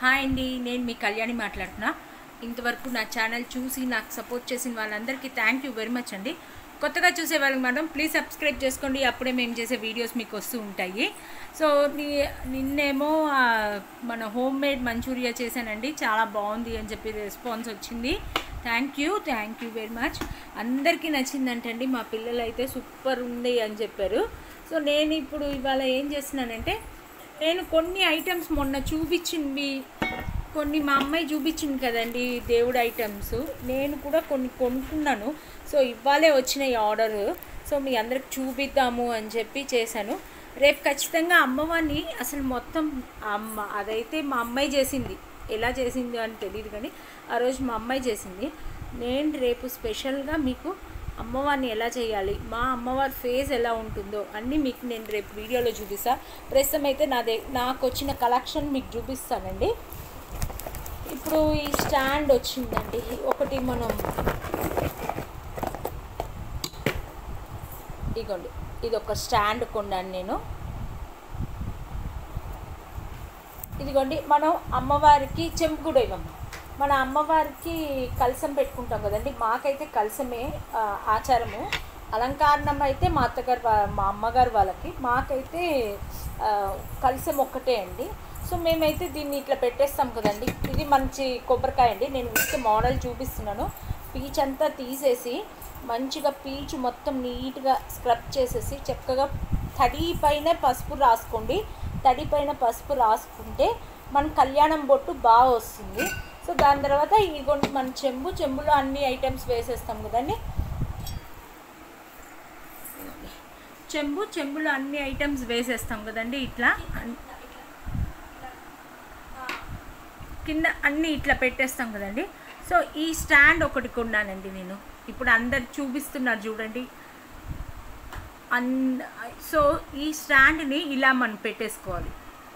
Hi అండి నేను మీ కళ్యాణి మాట్లాడుతున్నా ఇంతవరకు నా ఛానల్ చూసి నాకు సపోర్ట్ చేసిన వాళ్ళందరికీ థ్యాంక్ యూ వెరీ మచ్ అండి కొత్తగా చూసే వాళ్ళకి మాత్రం ప్లీజ్ సబ్స్క్రైబ్ చేసుకోండి అప్పుడే మేము చేసే వీడియోస్ మీకు వస్తూ ఉంటాయి సో నీ నిన్నేమో ఆ, మన హోమ్ మేడ్ మంచూరియా చేశానండి చాలా బాగుంది అని చెప్పి రెస్పాన్స్ వచ్చింది thank you thank you very much అందరికీ నచ్చిందంటండి మా పిల్లలు అయితే సూపర్ ఉంది అని చెప్పారు సో నేను ఇప్పుడు ఇవాళ ఏం చేస్తున్నానంటే నేను కొన్ని ఐటమ్స్ మొన్న చూపించినవి కొన్ని మా అమ్మాయి చూపించింది కదండి దేవుడు ఐటమ్స్ నేను కూడా కొన్ని కొనుక్కున్నాను సో ఇవ్వాలే వచ్చినాయి ఆర్డర్ సో మీ అందరికి చూపిద్దాము అని చెప్పి చేశాను రేపు ఖచ్చితంగా అమ్మవారిని అసలు మొత్తం అమ్మ అదైతే మా అమ్మాయి చేసింది ఎలా చేసింది అని తెలియదు కానీ ఆ రోజు మా అమ్మాయి చేసింది నేను రేపు స్పెషల్గా మీకు అమ్మవారిని ఎలా చేయాలి మా అమ్మవారి ఫేస్ ఎలా ఉంటుందో అన్నీ మీకు నేను రేపు వీడియోలో చూపిస్తా ప్రస్తుతం అయితే నా దే నాకు వచ్చిన కలెక్షన్ మీకు చూపిస్తానండి ఇప్పుడు ఈ స్టాండ్ వచ్చిందండి ఒకటి మనం ఇగోండి ఇది ఒక స్టాండ్ కొన్నాను నేను ఇదిగోండి మనం అమ్మవారికి చెంపు కూడా ఇవ్వము మన అమ్మవారికి కలసం పెట్టుకుంటాం కదండి మాకైతే కలసమే ఆ, ఆచారము అలంకారణం అయితే మా అత్తగారు వా- మా అమ్మగారు వాళ్ళకి మాకైతే ఆ, కలసం ఒక్కటే అండి సో మేమైతే దీన్ని ఇట్లా పెట్టేస్తాం కదండి ఇది మంచి కొబ్బరికాయ అండి నేను ఇస్తే మోడల్ చూపిస్తున్నాను పీచ్ అంతా తీసేసి మంచిగా పీచు మొత్తం నీట్గా స్క్రబ్ చేసేసి చక్కగా తడి పైన పసుపు రాసుకోండి తడి పైన పసుపు రాసుకుంటే మన కళ్యాణం బొట్టు బాగా వస్తుంది సో దాని తర్వాత ఇదిగోండి మన చెంబు చెంబులో అన్ని ఐటమ్స్ వేసేస్తాం కదండి చెంబు చెంబులో అన్ని ఐటమ్స్ వేసేస్తాం కదండి ఇట్లా అన్- కింద అన్నీ ఇట్లా పెట్టేస్తాం కదండి సో ఈ స్టాండ్ ఒకటి కొన్నానండి నేను ఇప్పుడు అందరు చూపిస్తున్నారు చూడండి అన్ సో ఈ స్టాండ్ని ఇలా మనం పెట్టేసుకోవాలి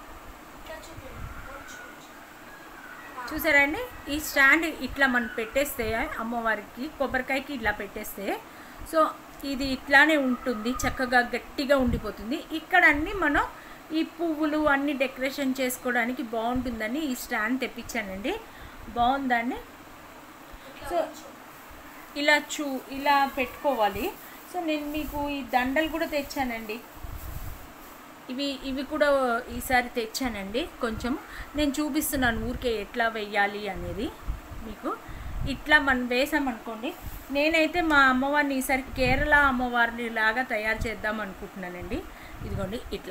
చూసారండి ఈ స్టాండ్ ఇట్లా మనం పెట్టేస్తే అమ్మవారికి కొబ్బరికాయకి ఇట్లా పెట్టేస్తే సో ఇది ఇట్లానే ఉంటుంది చక్కగా గట్టిగా ఉండిపోతుంది ఇక్కడ అన్ని మనం ఈ పువ్వులు అన్ని డెకరేషన్ చేసుకోవడానికి బాగుంటుందని ఈ స్టాండ్ తెప్పించానండి బాగుందండి సో ఇలా చూ ఇలా పెట్టుకోవాలి సో నేను మీకు ఈ దండలు కూడా తెచ్చానండి ఇవి ఇవి కూడా ఈసారి తెచ్చానండి కొంచెం నేను చూపిస్తున్నాను ఊరికే ఎట్లా వెయ్యాలి అనేది మీకు ఇట్లా మనం వేసామనుకోండి నేనైతే మా అమ్మవారిని ఈసారి కేరళ అమ్మవారిని లాగా తయారు చేద్దాం అనుకుంటున్నానండి ఇదిగోండి ఇట్లా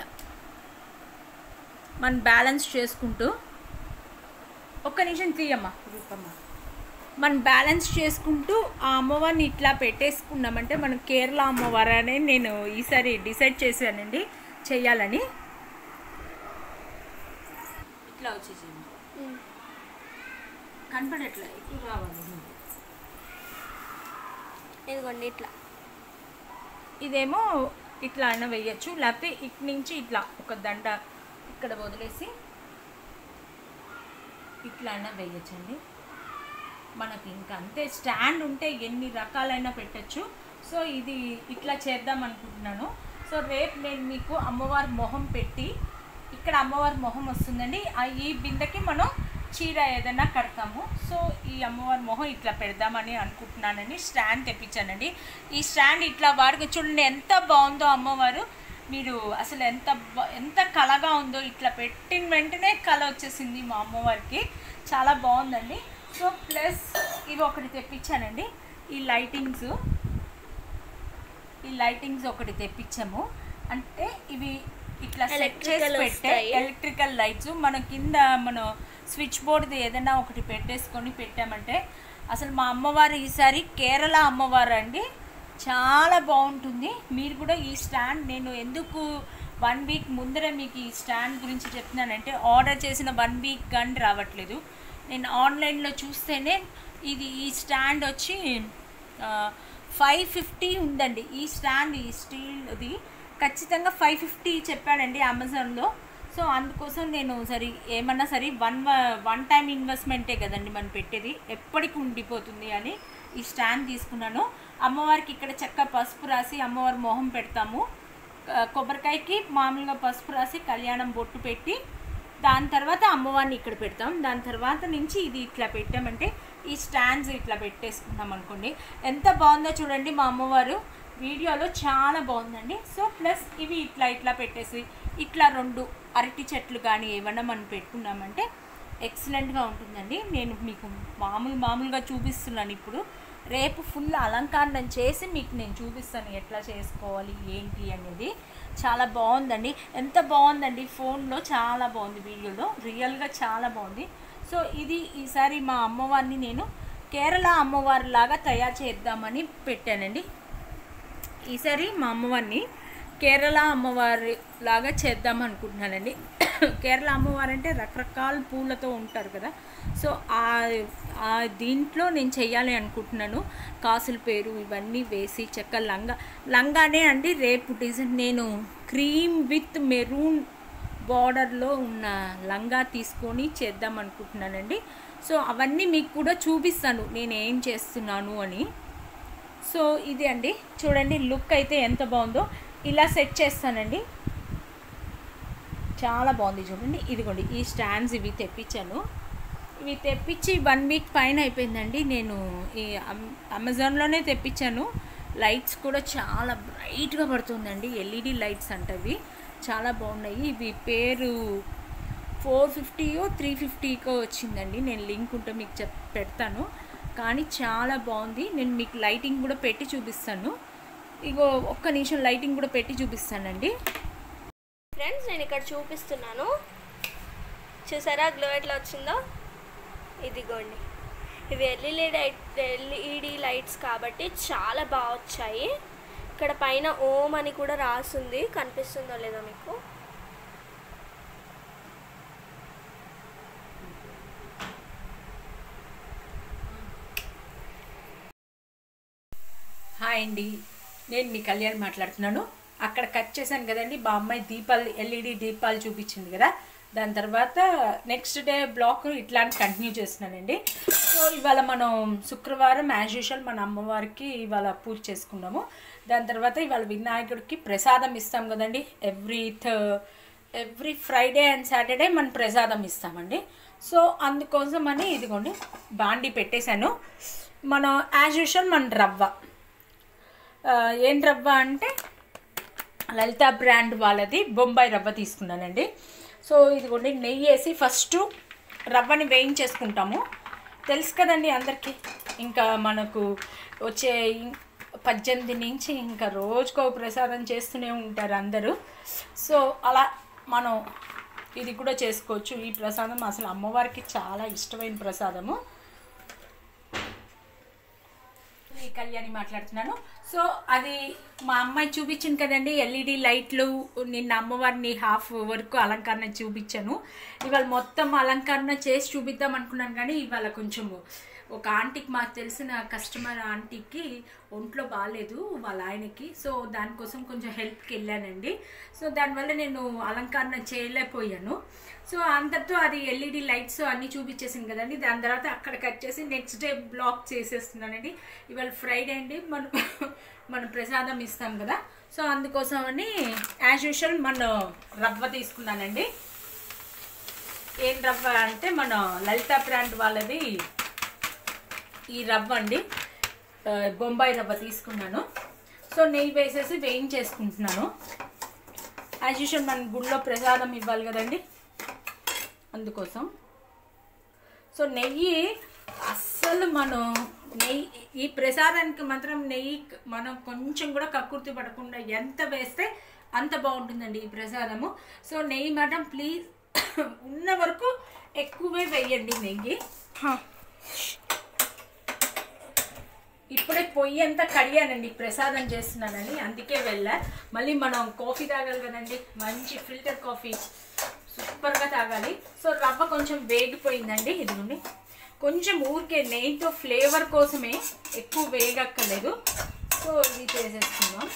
మనం బ్యాలెన్స్ చేసుకుంటూ ఒక్క నిమిషం తీయమ్మా రూపమ్మా మనం బ్యాలెన్స్ చేసుకుంటూ ఆ అమ్మవారిని ఇట్లా పెట్టేసుకున్నామంటే మనం కేరళ అమ్మవారు అనే నేను ఈసారి డిసైడ్ చేశానండి చెయ్యాలని ఇట్లా వచ్చేసింది కనపడట్లే ఎక్కువ రావాలి ముందు. ఇదిగోండి ఇట్లా ఇదేమో ఇట్లా అయినా వేయచ్చు లేకపోతే ఇటు నుంచి ఇట్లా ఒక దండ ఇక్కడ వదిలేసి ఇట్లా అయినా వేయచ్చండి మనకి ఇంకా అంతే స్టాండ్ ఉంటే ఎన్ని రకాలైనా పెట్టచ్చు సో ఇది ఇట్లా చేద్దాం అనుకుంటున్నాను సో రేపు నేను మీకు అమ్మవారి మొహం పెట్టి ఇక్కడ అమ్మవారి మొహం వస్తుందండి ఆ ఈ బిందెకి మనం చీర ఏదైనా కడతాము సో ఈ అమ్మవారి మొహం ఇట్లా పెడదామని అనుకుంటున్నానని స్టాండ్ తెప్పించానండి ఈ స్టాండ్ ఇట్లా వాడుకు చూడండి ఎంత బాగుందో అమ్మవారు మీరు అసలు ఎంత బా- ఎంత కళగా ఉందో ఇట్లా పెట్టిన వెంటనే కళ వచ్చేసింది మా అమ్మవారికి చాలా బాగుందండి సో ప్లస్ ఇవి ఒకటి తెప్పించానండి ఈ లైటింగ్స్ ఈ లైటింగ్స్ ఒకటి తెప్పించాము అంటే ఇవి ఇట్లా సెట్ చేసి Electrical పెట్టే వస్తాయి. ఎలక్ట్రికల్ లైట్స్ మన కింద మనం స్విచ్ బోర్డ్ది ఏదైనా ఒకటి పెట్టేసుకొని పెట్టామంటే అసలు మా అమ్మవారు ఈసారి కేరళ అమ్మవారు అండి చాలా బాగుంటుంది మీరు కూడా ఈ స్టాండ్ నేను ఎందుకు వన్ వీక్ ముందరే మీకు ఈ స్టాండ్ గురించి చెప్తున్నానంటే ఆర్డర్ చేసిన వన్ వీక్ కానీ రావట్లేదు నేను ఆన్లైన్లో చూస్తేనే ఇది ఈ స్టాండ్ వచ్చి ఫైవ్ ఫిఫ్టీ ఉందండి ఈ స్టాండ్ ఈ స్టీల్ది ఖచ్చితంగా ఫైవ్ ఫిఫ్టీ చెప్పాడండి అమెజాన్లో సో అందుకోసం నేను సరే ఏమన్నా సరే వన్ వన్ టైం ఇన్వెస్ట్మెంటే కదండి మనం పెట్టేది ఎప్పటికి ఉండిపోతుంది అని ఈ స్టాండ్ తీసుకున్నాను అమ్మవారికి ఇక్కడ చక్క పసుపు రాసి అమ్మవారి మొహం పెడతాము ఆ, కొబ్బరికాయకి మామూలుగా పసుపు రాసి కళ్యాణం బొట్టు పెట్టి దాని తర్వాత అమ్మవారిని ఇక్కడ పెడతాం దాని తర్వాత నుంచి ఇది ఇట్లా పెట్టామంటే ఈ స్టాండ్స్ ఇట్లా పెట్టేసుకున్నాం అనుకోండి ఎంత బాగుందో చూడండి మా అమ్మవారు వీడియోలో చాలా బాగుందండి సో ప్లస్ ఇవి ఇట్లా ఇట్లా పెట్టేసి ఇట్లా రెండు అరటి చెట్లు కానీ ఏమన్నా మనం పెట్టుకున్నామంటే ఎక్సలెంట్గా ఉంటుందండి నేను మీకు మామూలు మామూలుగా చూపిస్తున్నాను ఇప్పుడు రేపు ఫుల్ అలంకరణ చేసి మీకు నేను చూపిస్తాను ఎట్లా చేసుకోవాలి ఏంటి అనేది చాలా బాగుందండి ఎంత బాగుందండి ఫోన్లో చాలా బాగుంది వీడియోలో రియల్గా చాలా బాగుంది సో ఇది ఈసారి మా అమ్మవారిని నేను కేరళ అమ్మవారి లాగా తయారు చేద్దామని పెట్టానండి ఈసారి మా అమ్మవారిని కేరళ అమ్మవారి లాగా చేద్దాం అనుకుంటున్నానండి కేరళ అమ్మవారు అంటే రకరకాల పూలతో ఉంటారు కదా సో ఆ ఆ దీంట్లో నేను చెయ్యాలి అనుకుంటున్నాను కాసుల పేరు ఇవన్నీ వేసి చెక్క లంగా లంగానే అండి రేపు డిజైన్ నేను క్రీమ్ విత్ మెరూన్ బార్డర్లో ఉన్న లంగా తీసుకొని చేద్దాం అనుకుంటున్నానండి సో అవన్నీ మీకు కూడా చూపిస్తాను నేను ఏం చేస్తున్నాను అని సో ఇది అండి చూడండి లుక్ అయితే ఎంత బాగుందో ఇలా సెట్ చేస్తానండి చాలా బాగుంది చూడండి ఇదిగోండి ఈ స్టాండ్స్ ఇవి తెప్పించాను ఇవి తెప్పించి వన్ వీక్ పైన అయిపోయిందండి నేను ఈ అమ్- అమెజాన్లోనే తెప్పించాను లైట్స్ కూడా చాలా బ్రైట్గా పడుతుందండి ఎల్ఈడి లైట్స్ అంటవి చాలా బాగున్నాయి ఇవి పేరు ఫోర్ ఫిఫ్టీయో త్రీ ఫిఫ్టీకో వచ్చిందండి నేను లింక్ ఉంటే మీకు చెప్ పెడతాను కానీ చాలా బాగుంది నేను మీకు లైటింగ్ కూడా పెట్టి చూపిస్తాను ఇగో ఒక్క నిమిషం లైటింగ్ కూడా పెట్టి చూపిస్తానండి ఫ్రెండ్స్ నేను ఇక్కడ చూపిస్తున్నాను చూసారా గ్లో ఎట్లా వచ్చిందో ఇదిగోండి ఇవి ఎల్ఈడి లైట్ ఎల్ఈడి లైట్స్ కాబట్టి చాలా బాగా వచ్చాయి ఇక్కడ పైన ఓం అని కూడా రాసుంది కనిపిస్తుందో లేదో మీకు హాయ్ అండి నేను మీ కళ్యాణ్ మాట్లాడుతున్నాను అక్కడ కట్ చేశాను కదండి మా అమ్మాయి దీపాలు ఎల్ఈడి దీపాలు చూపించింది కదా దాని తర్వాత నెక్స్ట్ డే బ్లాక్ ఇట్లాంటి కంటిన్యూ చేస్తున్నానండి సో ఇవాళ మనం శుక్రవారం యాజ్ యూజువల్ మన అమ్మవారికి ఇవాళ పూజ చేసుకున్నాము దాని తర్వాత ఇవాళ వినాయకుడికి ప్రసాదం ఇస్తాం కదండి every the every Friday and Saturday మనం ప్రసాదం ఇస్తామండి సో అందుకోసం అని ఇదిగోండి బాండి పెట్టేశాను మనం యాజ్ యూజువల్ మన రవ్వ ఆ, ఏం రవ్వ అంటే లలిత బ్రాండ్ వాళ్ళది బొంబాయి రవ్వ తీసుకున్నానండి సో ఇదిగోండి నెయ్యి వేసి ఫస్ట్ రవ్వని వేయించేసుకుంటాము తెలుసు కదండి అందరికీ ఇంకా మనకు వచ్చే ఇం- పద్దెనిమిది నుంచి ఇంకా రోజుకో ప్రసాదం చేస్తూనే ఉంటారు అందరూ సో అలా మనం ఇది కూడా చేసుకోవచ్చు ఈ ప్రసాదం అసలు అమ్మవారికి చాలా ఇష్టమైన ప్రసాదము ఈ కళ్యాణి మాట్లాడుతున్నాను సో అది మా అమ్మాయి చూపించింది కదండి ఎల్ఈడి లైట్లు నిన్న అమ్మవారిని హాఫ్ వరకు అలంకరణ చూపించాను ఇవాళ మొత్తం అలంకరణ చేసి చూపిద్దాం అనుకున్నాను కానీ ఇవాళ కొంచెము ఒక ఆంటీకి మాకు తెలిసిన కస్టమర్ ఆంటీకి ఒంట్లో బాగాలేదు వాళ్ళ ఆయనకి సో దానికోసం కొంచెం హెల్ప్కి వెళ్ళానండి సో దానివల్ల నేను అలంకరణ చేయలేకపోయాను సో అంతటితో అది ఎల్ఈడి లైట్స్ అన్నీ చూపించేసింది కదండి దాని తర్వాత అక్కడ కట్ చేసి నెక్స్ట్ డే బ్లాక్ చేసేస్తున్నానండి ఇవాళ ఫ్రైడే అండి మనం మనం ప్రసాదం ఇస్తాం కదా సో అందుకోసం అని యాజ్ యూజువల్ మన రవ్వ తీసుకున్నానండి ఏం రవ్వ అంటే మన లలిత బ్రాండ్ వాళ్ళది ఈ రవ్వ అండి ఆ, బొంబాయి రవ్వ తీసుకున్నాను సో నెయ్యి వేసేసి వేయించేసుకుంటున్నాను యాజ్ యూజువల్ మన గుళ్ళో ప్రసాదం ఇవ్వాలి కదండి అందుకోసం సో నెయ్యి అస్సలు మనం నెయ్యి ఈ ప్రసాదానికి మాత్రం నెయ్యి మనం కొంచెం కూడా కక్కుర్తి పడకుండా ఎంత వేస్తే అంత బాగుంటుందండి ఈ ప్రసాదము సో నెయ్యి మాత్రం ప్లీజ్ ఉన్న వరకు ఎక్కువే వేయండి నెయ్యి ఇప్పుడే పొయ్యి అంతా కడిగానండి ప్రసాదం చేస్తున్నానని అందుకే వెళ్ళా మళ్ళీ మనం కాఫీ తాగాలి కదండి మంచి ఫిల్టర్ కాఫీ సూపర్గా తాగాలి సో రవ్వ కొంచెం వేగిపోయిందండి ఇదిగోండి కొంచెం ఊరికే నెయ్యితో ఫ్లేవర్ కోసమే ఎక్కువ వేగక్కర్లేదు సో ఇది చేసేసుకుందాం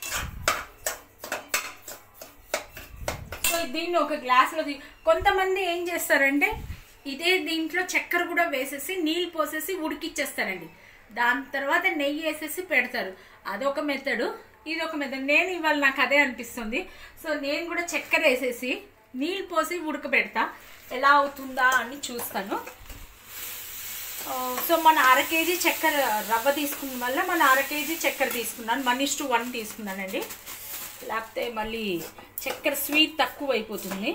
సో దీన్ని ఒక గ్లాస్లో తీ- కొంతమంది ఏం చేస్తారంటే ఇదే దీంట్లో చక్కెర కూడా వేసేసి నీళ్ళు పోసేసి ఉడికిచ్చేస్తారండి దాని తర్వాత నెయ్యి వేసేసి పెడతారు అదొక మెథడు ఇది ఒక మెథడ్ నేను ఇవాళ నాకు అదే అనిపిస్తుంది సో నేను కూడా చక్కెర వేసేసి నీళ్ళు పోసి ఉడకబెడతా ఎలా అవుతుందా అని చూస్తాను ఆ, సో మన అర కేజీ చక్కెర రవ్వ తీసుకున్న వల్ల మన అర కేజీ చక్కెర తీసుకున్నాను వన్ ఇస్ టు వన్ తీసుకున్నానండి లేకపోతే మళ్ళీ చక్కెర స్వీట్ తక్కువ అయిపోతుంది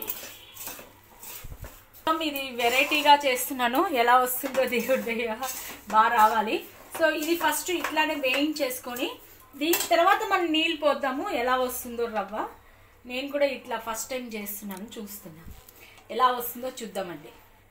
ఇది వెరైటీగా చేస్తున్నాను ఎలా వస్తుందో దేవుడి దయ బాగా రావాలి సో ఇది ఫస్ట్ ఇట్లానే వేయించేసుకొని దీని తర్వాత మనం నీళ్ళు పోద్దాము ఎలా వస్తుందో రవ్వ నేను కూడా ఇట్లా ఫస్ట్ టైం చేస్తున్నాను చూస్తున్నా ఎలా వస్తుందో చూద్దామండి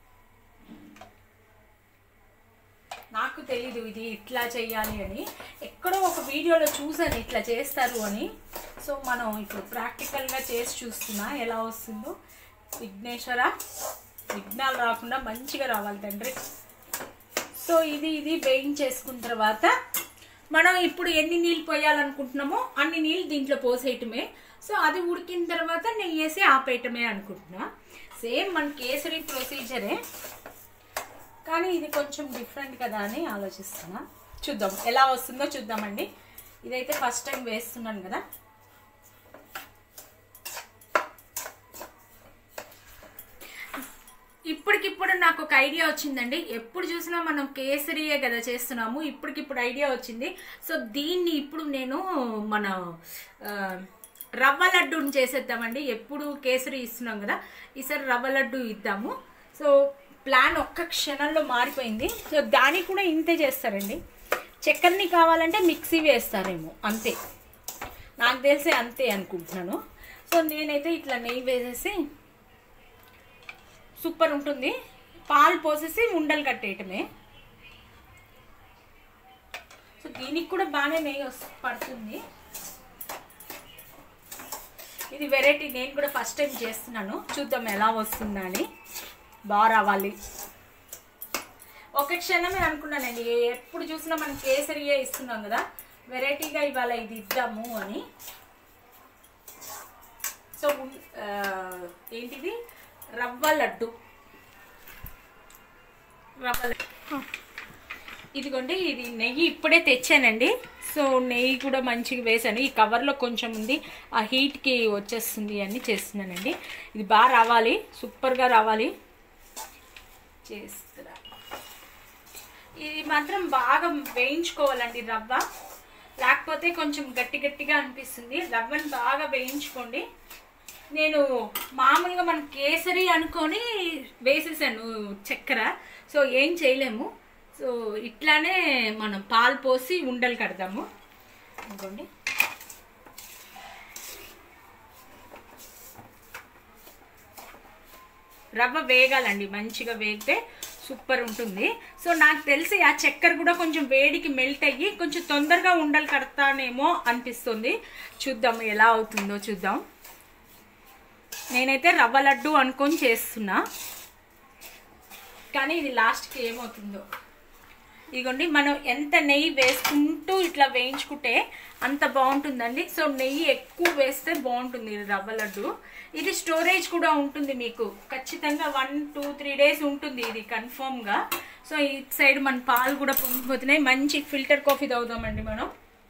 నాకు తెలీదు ఇది ఇట్లా చేయాలి అని ఎక్కడో ఒక వీడియోలో చూసాను ఇట్లా చేస్తారు అని సో మనం ఇప్పుడు ప్రాక్టికల్గా చేసి చూస్తున్నా ఎలా వస్తుందో విఘ్నేశ్వర విఘ్నాలు రాకుండా మంచిగా రావాలి తండ్రి సో ఇది ఇది వేయించేసుకున్న తర్వాత మనం ఇప్పుడు ఎన్ని నీళ్ళు పోయాలనుకుంటున్నామో అన్ని నీళ్ళు దీంట్లో పోసేయటమే సో అది ఉడికిన తర్వాత నెయ్యి వేసి ఆపేయటమే అనుకుంటున్నా సేమ్ మన కేసరి ప్రొసీజరే కానీ ఇది కొంచెం డిఫరెంట్ కదా అని ఆలోచిస్తున్నా చూద్దాం ఎలా వస్తుందో చూద్దామండి ఇదైతే ఫస్ట్ టైం వేస్తున్నాను కదా ఇప్పటికిప్పుడు నాకు ఒక ఐడియా వచ్చిందండి ఎప్పుడు చూసినా మనం కేసరియే కదా చేస్తున్నాము ఇప్పటికిప్పుడు ఐడియా వచ్చింది సో దీన్ని ఇప్పుడు నేను మన ఆ, రవ్వ లడ్డూని చేసేద్దామండి ఎప్పుడు కేసరి ఇస్తున్నాం కదా ఈసారి రవ్వ లడ్డు ఇద్దాము సో ప్లాన్ ఒక్క క్షణంలో మారిపోయింది సో దానికి కూడా ఇంతే చేస్తారండి చక్కెరని కావాలంటే మిక్సీ వేస్తారేమో అంతే నాకు తెలిసి అంతే అనుకుంటున్నాను సో నేనైతే ఇట్లా నెయ్యి వేసేసి సూపర్ ఉంటుంది పాలు పోసేసి ఉండలు కట్టేయటమే సో దీనికి కూడా బాగానే నెయ్యి వస్తు పడుతుంది ఇది వెరైటీ నేను కూడా ఫస్ట్ టైం చేస్తున్నాను చూద్దాం ఎలా వస్తుందా అని బాగా రావాలి ఒక క్షణమే అనుకున్నానండి ఎప్పుడు చూసినా మనం కేసరియే ఇస్తున్నాం కదా వెరైటీగా ఇవాళ ఇది ఇద్దాము అని సో ఉన్- ఆ, ఏంటిది రవ్వ లడ్డు రవ్వ లడ్డు ఇదిగోండి ఇది నెయ్యి ఇప్పుడే తెచ్చానండి సో నెయ్యి కూడా మంచిగా వేసాను ఈ కవర్లో కొంచెం ఉంది ఆ హీట్కి వచ్చేస్తుంది అని చేస్తున్నానండి ఇది బాగా రావాలి సూపర్గా రావాలి చేస్తున్నా ఇది మాత్రం బాగా వేయించుకోవాలండి రవ్వ లేకపోతే కొంచెం గట్టి గట్టిగా అనిపిస్తుంది రవ్వని బాగా వేయించుకోండి నేను మామూలుగా మనం కేసరి అనుకొని వేసేసాను చక్కెర సో ఏం చేయలేము సో ఇట్లానే మనం పాలు పోసి ఉండలు కడదాము అనుకోండి రవ్వ వేగాలండి మంచిగా వేగితే సూపర్ ఉంటుంది సో నాకు తెలిసి ఆ చక్కెర కూడా కొంచెం వేడికి మెల్ట్ అయ్యి కొంచెం తొందరగా ఉండలు కడతానేమో అనిపిస్తుంది చూద్దాం ఎలా అవుతుందో చూద్దాం నేనైతే రవ్వ లడ్డు అనుకొని చేస్తున్నా కానీ ఇది లాస్ట్కి ఏమవుతుందో ఇదిగోండి మనం ఎంత నెయ్యి వేసుకుంటూ ఇట్లా వేయించుకుంటే అంత బాగుంటుందండి సో నెయ్యి ఎక్కువ వేస్తే బాగుంటుంది ఇది రవ్వ లడ్డు ఇది స్టోరేజ్ కూడా ఉంటుంది మీకు ఖచ్చితంగా వన్ టూ త్రీ డేస్ ఉంటుంది ఇది కన్ఫర్మ్గా సో ఈ సైడ్ మన పాలు కూడా పొంగిపోతున్నాయి మంచి ఫిల్టర్ కాఫీ తాగుదామండి మనం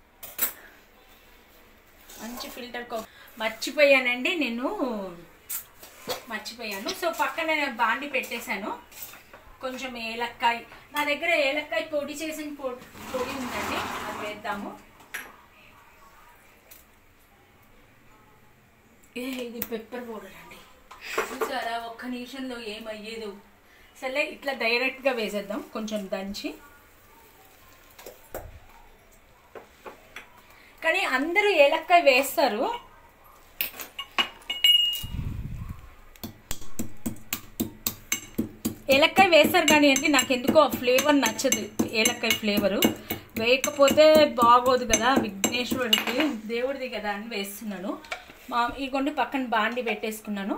మంచి ఫిల్టర్ కాఫీ మర్చిపోయానండి నేను మర్చిపోయాను సో పక్కన బాండి పెట్టేశాను కొంచెం ఏలక్కాయ నా దగ్గర ఏలక్కాయ పొడి చేసిన పొడి పొడి ఉందండి అది వేద్దాము ఏ ఇది పెప్పర్ పౌడర్ అండి చూసారా ఒక్క నిమిషంలో ఏమయ్యేదు సరే ఇట్లా డైరెక్ట్గా వేసేద్దాం కొంచెం దంచి కానీ అందరూ ఏలక్కాయ వేస్తారు ఏలక్కాయ వేస్తారు కానీ అండి నాకు ఎందుకో ఆ ఫ్లేవర్ నచ్చదు ఏలక్కాయ ఫ్లేవరు వేయకపోతే బాగోదు కదా విఘ్నేశ్వరుడికి దేవుడిది కదా అని వేస్తున్నాను మా ఈ కొండి పక్కన బాండి పెట్టేసుకున్నాను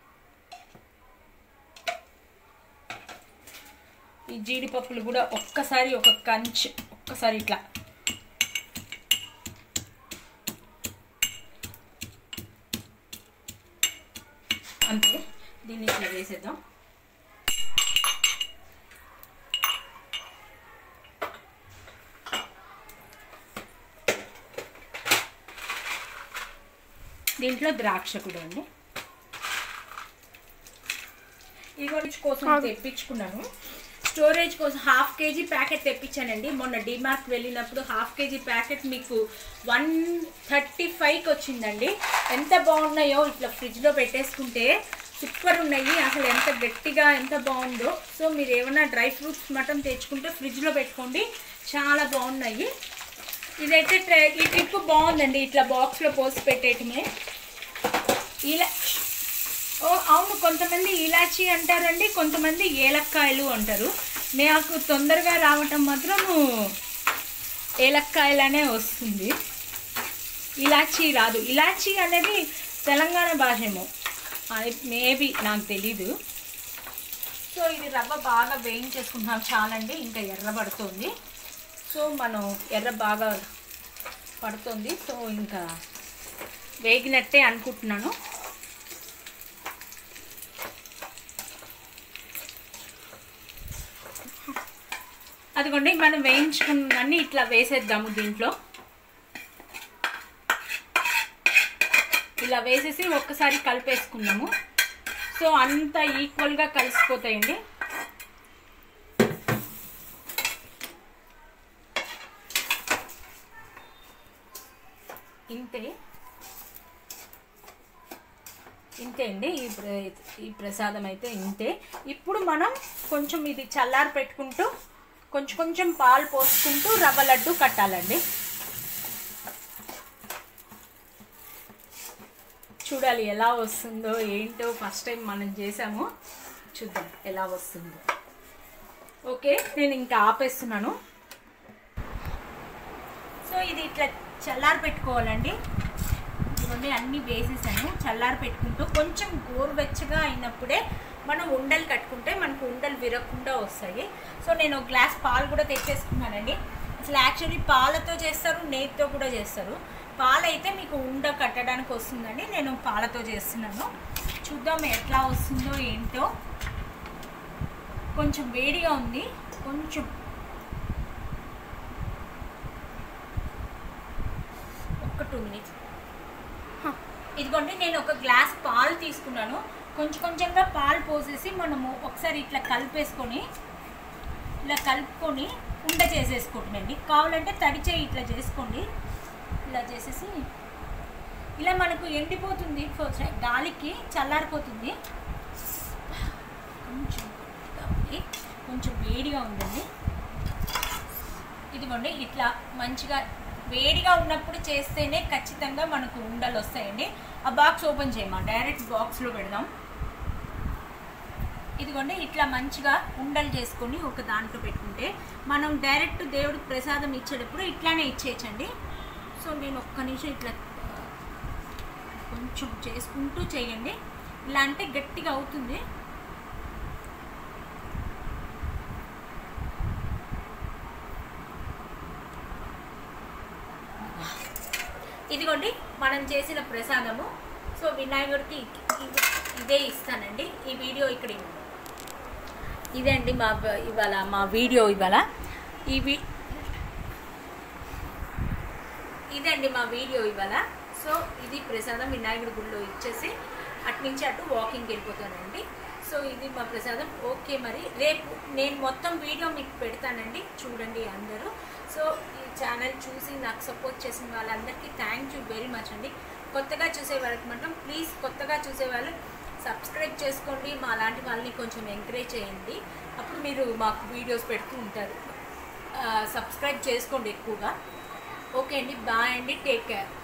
ఈ జీడిపప్పులు కూడా ఒక్కసారి ఒక కంచ్ ఒక్కసారి ఇట్లా అంతే దీన్ని ఇట్లా వేసేద్దాం దీంట్లో ద్రాక్ష కూడా అండి ఇగోటి కోసం తెప్పించుకున్నాను స్టోరేజ్ కోసం హాఫ్ కేజీ ప్యాకెట్ తెప్పించానండి మొన్న డిమార్క్ వెళ్ళినప్పుడు హాఫ్ కేజీ ప్యాకెట్ మీకు వన్ థర్టీ ఫైవ్కి వచ్చిందండి ఎంత బాగున్నాయో ఇట్లా ఫ్రిడ్జ్లో పెట్టేసుకుంటే సూపర్ ఉన్నాయి అసలు ఎంత గట్టిగా ఎంత బాగుందో సో మీరు ఏమైనా డ్రై ఫ్రూట్స్ మటన్ తెచ్చుకుంటే ఫ్రిడ్జ్లో పెట్టుకోండి చాలా బాగున్నాయి ఇదైతే ట్రై- ఈ ట్రిప్ బాగుందండి ఇట్లా బాక్స్లో పోసి పెట్టేయటమే ఇలా ఓ అవును కొంతమంది ఇలాచి అంటారండి కొంతమంది ఏలక్కాయలు అంటారు నాకు తొందరగా రావటం మాత్రం ఏలక్కాయలనే వస్తుంది ఇలాచి రాదు ఇలాచి అనేది తెలంగాణ భాష ఏమో అది మేబీ నాకు తెలీదు సో ఇది రవ్వ బాగా వేయించేసుకుంటున్నాం చాలండి ఇంకా ఎర్ర పడుతుంది సో మనం ఎర్ర బాగా పడుతుంది సో ఇంకా వేగినట్టే అనుకుంటున్నాను అదిగోండి మనం వేయించుకున్నన్ని ఇట్లా వేసేద్దాము దీంట్లో ఇలా వేసేసి ఒక్కసారి కలిపేసుకున్నాము సో అంత ఈక్వల్గా కలిసిపోతాయండి ఇంతే ఇంతే అండి ఈ ప్ర ఈ ప్రసాదం అయితే ఇంతే ఇప్పుడు మనం కొంచెం ఇది చల్లారి పెట్టుకుంటూ కొంచెం కొంచెం పాలు పోసుకుంటూ రవ్వ లడ్డు కట్టాలండి చూడాలి ఎలా వస్తుందో ఏంటో ఫస్ట్ టైం మనం చేసాము చూద్దాం ఎలా వస్తుందో ఓకే నేను ఇంకా ఆపేస్తున్నాను సో ఇది ఇట్లా చల్లారి పెట్టుకోవాలండి ఇవన్నీ అన్నీ వేసేసాను చల్లారి పెట్టుకుంటూ కొంచెం గోరువెచ్చగా అయినప్పుడే మనం ఉండలు కట్టుకుంటే మనకు ఉండలు విరగకుండా వస్తాయి సో నేను ఒక గ్లాస్ పాలు కూడా తెచ్చేసుకున్నానండి అసలు యాక్చువల్లీ పాలతో చేస్తారు నేతితో కూడా చేస్తారు పాలు అయితే మీకు ఉండ కట్టడానికి వస్తుందండి నేను పాలతో చేస్తున్నాను చూద్దాం ఎట్లా వస్తుందో ఏంటో కొంచెం వేడిగా ఉంది కొంచెం ఒక టూ మినిట్స్ ఇదిగోండి నేను ఒక గ్లాస్ పాలు తీసుకున్నాను కొంచెం కొంచెంగా పాలు పోసేసి మనము ఒకసారి ఇట్లా కలిపేసుకొని ఇలా కలుపుకొని ఉండ చేసేసుకుంటున్నాండి కావాలంటే తడిచే ఇట్లా చేసుకోండి ఇలా చేసేసి ఇలా మనకు ఎండిపోతుంది ఫస్ట్ గాలికి చల్లారిపోతుంది కొంచెం గట్టిగా ఉంది. కొంచెం వేడిగా ఉందండి ఇదిగోండి ఇట్లా మంచిగా వేడిగా ఉన్నప్పుడు చేస్తేనే ఖచ్చితంగా మనకు ఉండలు వస్తాయండి ఆ బాక్స్ ఓపెన్ చేయమా డైరెక్ట్ బాక్స్లో పెడదాం ఇదిగోండి ఇట్లా మంచిగా ఉండలు చేసుకొని ఒక దాంట్లో పెట్టుకుంటే మనం డైరెక్ట్ దేవుడికి ప్రసాదం ఇచ్చేటప్పుడు ఇట్లానే ఇచ్చేయచ్చండి సో నేను ఒక్క నిమిషం ఇట్లా కొంచెం చేసుకుంటూ చేయండి ఇలా అంటే గట్టిగా అవుతుంది ఇదిగోండి మనం చేసిన ప్రసాదము సో వినాయకుడికి ఇ- ఇదే ఇస్తానండి ఈ వీడియో ఇక్కడ ఇవ్వండి. ఇదే అండి మా వ- ఇవాళ మా వీడియో ఇవాళ ఈ వి ఇదండి మా వీడియో ఇవాళ సో ఇది ప్రసాదం వినాయకుడి గుడిలో ఇచ్చేసి అటు నుంచి అటు వాకింగ్ వెళ్ళిపోతానండి సో ఇది మా ప్రసాదం ఓకే మరి రేపు నేను మొత్తం వీడియో మీకు పెడతానండి చూడండి అందరూ సో ఈ ఛానల్ చూసి నాకు సపోర్ట్ చేసిన వాళ్ళందరికీ థ్యాంక్ యూ వెరీ మచ్ అండి కొత్తగా చూసే వాళ్ళకి మాత్రం ప్లీజ్ కొత్తగా చూసే వాళ్ళు సబ్స్క్రైబ్ చేసుకోండి మా లాంటి వాళ్ళని కొంచెం ఎంకరేజ్ చేయండి అప్పుడు మీరు మాకు వీడియోస్ పెడుతూ ఉంటారు సబ్స్క్రైబ్ చేసుకోండి ఎక్కువగా ఓకే అండి బాయ్ అండి టేక్ కేర్